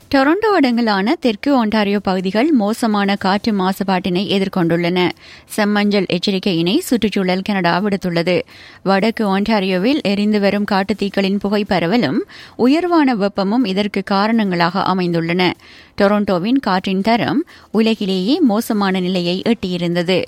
Toronto அடங்கலான தெற்கு Ontario பகுதிகள் மோசமான காற்று மாசுபாட்டினை எதிர்கொண்டுள்ளன செம்மஞ்சள் எச்சரிக்கையினை சுற்றுச்சூழல் கனடா விடுத்துள்ளது வடக்கு ஒன்டாரியோவில் எரிந்து வரும் காட்டுத்தீக்களின் புகை பரவலும் உயர்வான வெப்பமும் இதற்கு காரணங்களாக அமைந்துள்ளன டொரண்டோவின் காற்றின் தரம் உலகிலேயே மோசமான நிலையை எட்டியிருந்தது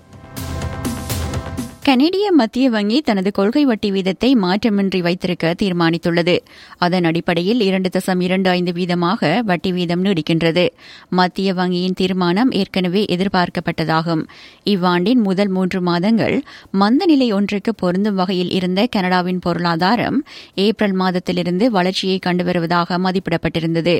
கனேடிய மத்திய வங்கி தனது கொள்கை வட்டி வீதத்தை மாற்றமின்றி வைத்திருக்க தீர்மானித்துள்ளது அதன் அடிப்படையில் இரண்டு தசம் இரண்டு ஐந்து வீதமாக வட்டி வீதம் நீடிக்கின்றது மத்திய வங்கியின் தீர்மானம் ஏற்கனவே எதிர்பார்க்கப்பட்டதாகும் இவ்வாண்டின் முதல் மூன்று மாதங்கள் மந்த நிலை ஒன்றுக்கு பொருந்தும் வகையில் இருந்த கனடாவின் பொருளாதாரம் ஏப்ரல் மாதத்திலிருந்து வளர்ச்சியை கண்டு வருவதாக மதிப்பிடப்பட்டிருந்தது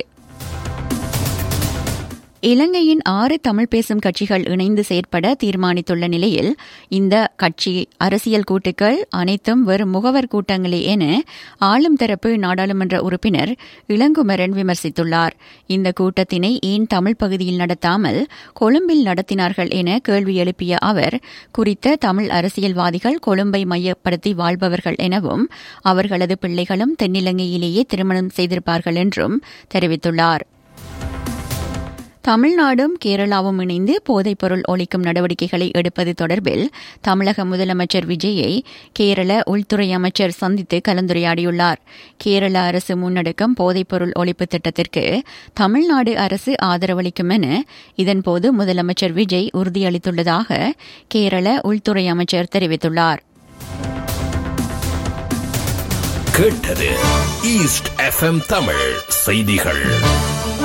இலங்கையின் ஆறு தமிழ் பேசும் கட்சிகள் இணைந்து செயற்பட தீர்மானித்துள்ள நிலையில் இந்த கட்சி அரசியல் கூட்டுக்கள் அனைத்தும் வெறும் முகவர் கூட்டங்களே என ஆளும் தரப்பு நாடாளுமன்ற உறுப்பினர் இளங்குமரன் விமர்சித்துள்ளார் இந்த கூட்டத்தினை ஏன் தமிழ் பகுதியில் நடத்தாமல் கொழும்பில் நடத்தினார்கள் என கேள்வி எழுப்பிய அவர் குறித்த தமிழ் அரசியல்வாதிகள் கொழும்பை மையப்படுத்தி வாழ்பவர்கள் எனவும் அவர்களது பிள்ளைகளும் தென்னிலங்கையிலேயே திருமணம் செய்திருப்பார்கள் என்றும் தெரிவித்துள்ளார் தமிழ்நாடும் கேரளாவும் இணைந்து போதைப்பொருள் ஒழிக்கும் நடவடிக்கைகளை எடுப்பது தொடர்பில் தமிழக முதலமைச்சர் விஜயை கேரள உள்துறை அமைச்சர் சந்தித்து கலந்துரையாடியுள்ளார் கேரள அரசு முன்னெடுக்கும் போதைப்பொருள் ஒழிப்பு திட்டத்திற்கு தமிழ்நாடு அரசு ஆதரவளிக்கும் என இதன்போது முதலமைச்சர் விஜய் உறுதியளித்துள்ளதாக கேரள உள்துறை அமைச்சர் தெரிவித்துள்ளார் கேட்டது ஈஸ்ட் எஃப்எம் தமிழ் செய்திகள்